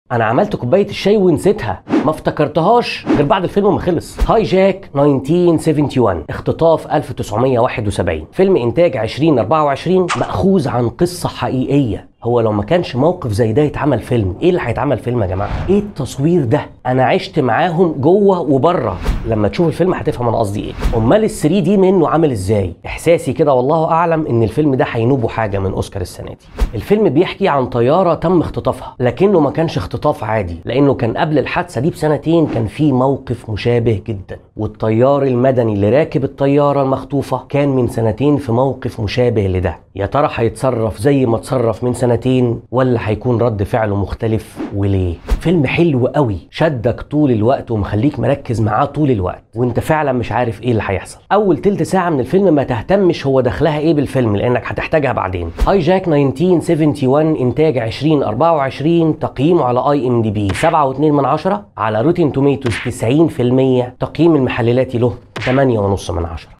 انا عملت كوبايه الشاي ونسيتها ما افتكرتهاش غير بعد الفيلم ما خلص هاي جاك 1971 اختطاف 1971 فيلم انتاج 2024 ماخوذ عن قصه حقيقيه هو لو ما كانش موقف زي ده يتعمل فيلم ايه اللي هيتعمل فيلم يا جماعه ايه التصوير ده انا عشت معاهم جوه وبره لما تشوف الفيلم هتفهم انا قصدي ايه امال ال 3 دي منه عامل ازاي احساسي كده والله اعلم ان الفيلم ده هينوبه حاجه من اوسكار السنه دي الفيلم بيحكي عن طياره تم اختطافها لكنه ما كانش اختطاف عادي لانه كان قبل الحادثه دي بسنتين كان في موقف مشابه جدا والطيار المدني اللي راكب الطياره المخطوفه كان من سنتين في موقف مشابه لده يا ترى هيتصرف زي ما اتصرف من سنتين ولا هيكون رد فعله مختلف وليه فيلم حلو قوي شدك طول الوقت ومخليك مركز معاه طول الوقت وانت فعلا مش عارف ايه اللي هيحصل اول تلت ساعه من الفيلم ما تهتمش هو دخلها ايه بالفيلم لانك هتحتاجها بعدين هاي جاك 1971 انتاج 2024 تقييمه على اي ام دي بي 7.2 من عشرة على روتين توميتوز 90% تقييم المحللاتي له 8.5 من عشرة